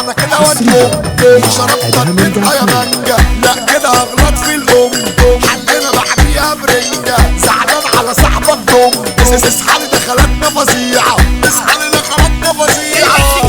على كده ونقوم شربت تنقى يا مانجا لا كده هغلط في الام حلينا بعديها برنجة زعلان على صاحبك دم اصحى دخلتنا فظيعة اصحى دخلتنا فظيعة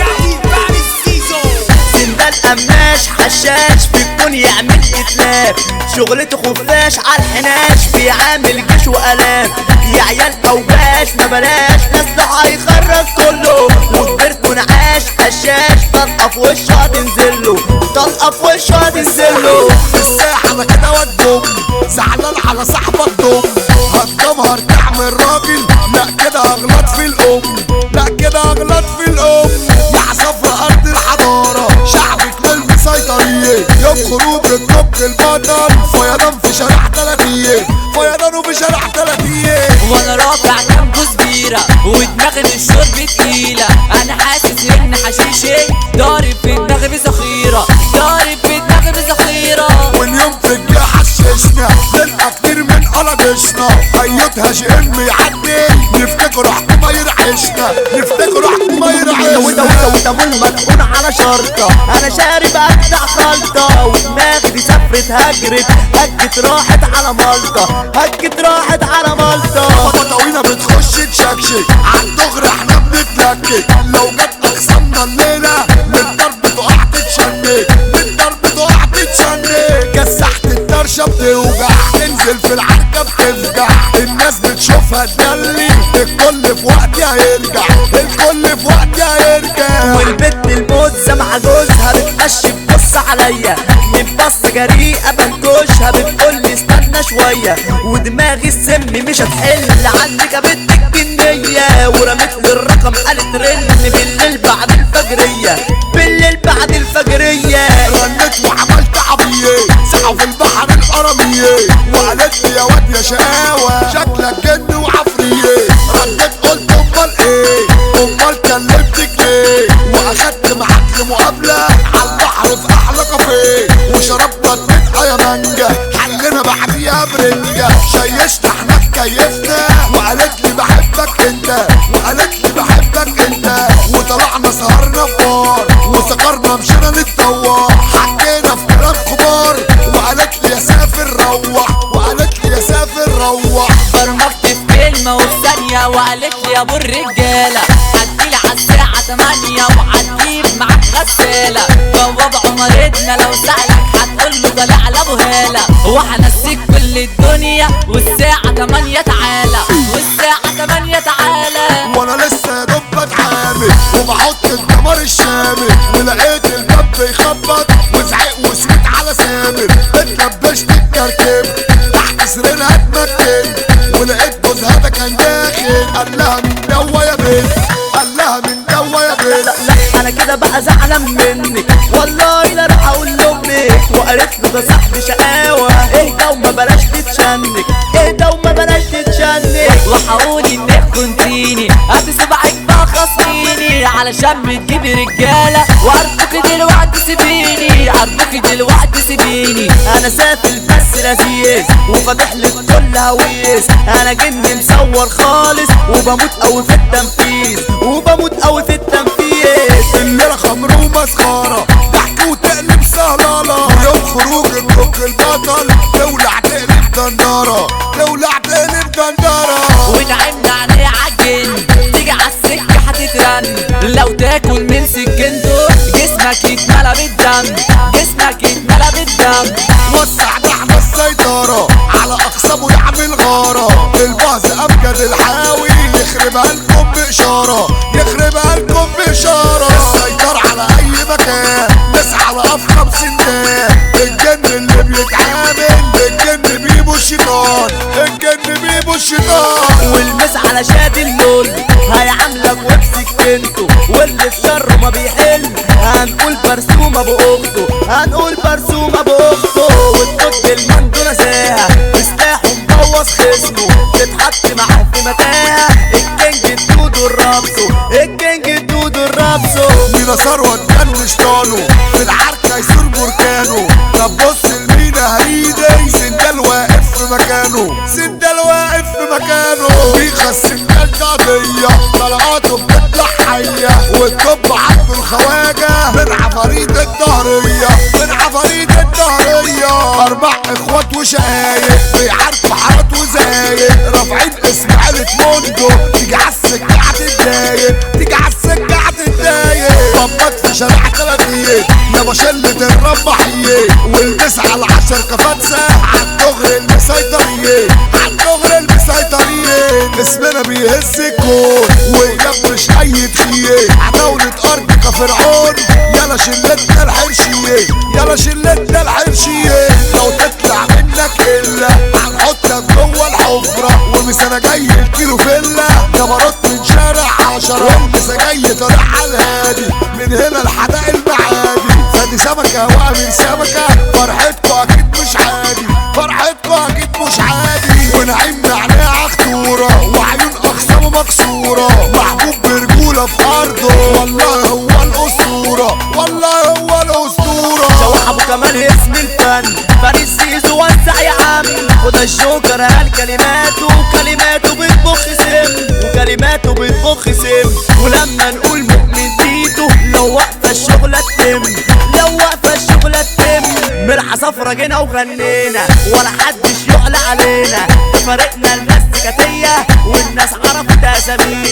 سندال قماش حشاش في الكون يعمل اتلاف شغلته خفاش على الحناش بيعامل جيش والام يا عيال اوباش ما بلاش ناس هيخرج كله وكبرته نعاش حشاش طلقه في وشه هتنزله طلقه في وشه هتنزله الساحة انا كده ودم زعلان على صاحبك دم هتجمهر تعمل راجل لا كده هغلط في الام لا كده هغلط في الام يا عصافرة ارض الحضارة شعبك للمسيطرية يوم خروج الكوك البطل فيضان في شارع تلاتية فيضان في شارع تلاتية وانا رافع كام كبيرة ودماغي من الشرب تقيلة انا حاسس ان حشيشي ضارب في دماغي بذخيرة ضارب في دماغي بذخيرة واليوم في الجا حششنا نلقى كتير من قلقشنا ايتها جي ام يعدي نفتكروا حكومة يرعشنا نفتكروا حكومة وده وده يرعشنا وده والمدعون على شرطة انا شارب اجدع خلطة ودماغي دي سفرت هجرت هجت راحت على مالطة هجت راحت على مالطة خطوينا بتخش تشكشك عالدغري احنا بنتلكك لو جت اقسامنا الليلة للضرب تقع تتشنك للضرب تقع تتشنك كسحت الطرشة بتوجع تنزل في العركة بتفجع الناس بتشوفها تدلي الكل في وقت هيرجع الكل في وقت هيرجع والبت الموزة مع جوزها بتمشي بتبص عليا من بصة جريئة بنكشها بتقولي استنى شوية ودماغي السم مش هتحل عندك يا بنت الجنية ورمت لي الرقم قالت رن بالليل بعد الفجرية بالليل بعد الفجرية رنت وعملت عبية ساعة في البحر القرمية وقالت لي يا واد يا شقاوة شكلك جن وعفرية ردت قلت امال ايه امال كلمتك ليه واخدت معاك لمقابلة على البحر في احلى كافيه وشربنا التنقى يا مانجا حلينا بعديها برنجة شيشنا احنا اتكيفنا وقالت لي بحبك انت وقالت لي بحبك انت وطلعنا سهرنا في بار وسكرنا مشينا نتطور حكينا في كلام كبار وقالت لي يا سافر روح وقالت لي يا سافر روح برمجت في كلمة وفي ثانية وقالت لي يا ابو الرجالة هتجيلي على الساعة 8 وهتجيب معاك غسالة بواب عمرتنا لو سألك هتقول له طالع على ابو هالة وهنسيك كل الدنيا والساعة 8 تعالى والساعة 8 تعالى وانا لسه يا دوب بتعامل وبحط الدمار الشامل ولقيت الباب بيخبط وزعق وسكت على سامر اتلبشت الكركب تحت سريرها اتمكن ولقيت جوزها ده كان داخل قال لها من دوا يا بنت قال لها من دوا يا بنت لا لا انا كده بقى زعلان منك والله لا راح اقول لامك وقالت له ده صاحبي شقاوه اهدى وما بلاش تتشنك اهدى وما بلاش تتشنك وهقول انك كنتيني هات صباعك بقى خصميني علشان بتجيبي رجاله وعرفك دلوقتي سيبيني عرفك دلوقتي سيبيني انا سافل بس لذيذ وفاتح للكل هويس انا جن مصور خالص وبموت قوي في التنفيذ وبموت قوي في التنفيذ الليلة خمر ومسخرة ضحك وتقلب سهرانة يوم خروج الكوك البطل تولع تقلب دندرة تولع تقلب دندرة ونعمنا عليه عجن تيجي عالسكة هتترن لو تاكل من سكنته جسمك يتملى بالدم جسمك يتملى بالدم وسع دعم السيطرة على أقسامه يعمل غارة البعض أمجد الحاوي يخربها لكم بإشارة يخربها لكم بإشارة السيطرة على أي مكان نسعى على أفخم سندان الجن اللي بيتعامل الجن بيبو الشيطان الجن بيبو الشيطان والمس على شاد اللول هيعاملك وبسكنته واللي في شره ما بيحل هنقول برسومه باخته هنقول برسومه باخته والطب المندو نساها بسلاحه مبوظ خصمه تتحط معاه في متاهه الكينج الدودو الرابسو الكينج الدودو الرابسو مينا ثروت كان وشطانه في العركة يصير بركانه طب بص المينا هيدي سندال واقف في مكانه سندال واقف في مكانه بيخس السندال قضية طلقاته بتطلع حية والطب عنده خواجة من عفاريت الدهرية من عفاريت الدهرية أربع إخوات وشقايق بيعاركوا حارات وزايق رافعين اسم عيلة موندو تيجي عالسكة هتتضايق تيجي عالسكة هتتضايق طبت في شارع تلاتية يا بشلة الرباحية والبس على عشر كفاتسة عالدغري المسيطرية عالدغري المسيطرية اسمنا بيهز الكون وإياب مش أي تخية عداولة أرض كفرعون يلا شلتنا الحرشية يلا شلتنا الحرشية لو تطلع منك إلا هنحطك جوه الحفرة ومسنا جاي الكيلو فيلا جبروت من شارع عشرة ومسا جاي طالع على الهادي من هنا لحدائق المعادي فادي سمكة وأمير سمكة فرحتكوا أكيد مش عادي فرحتكوا أكيد مش عادي ونعيم نعناع خطورة وعيون أخصامه مكسورة محبوب برجولة في أرضه والله هو الأسطورة والله هو الأسطورة شوح ابو كمال اسم الفن فارس سيزو وسع يا عم وده الجوكر قال كلماته وكلماته بتبخ سم وكلماته بتبخ سم ولما نقول مؤمن تيتو لو واقفه الشغله تتم لو واقفه الشغله تتم مرحة صفرة جينا وغنينا ولا حدش يعلى علينا فرقنا الناس كتية والناس عرفت اسامينا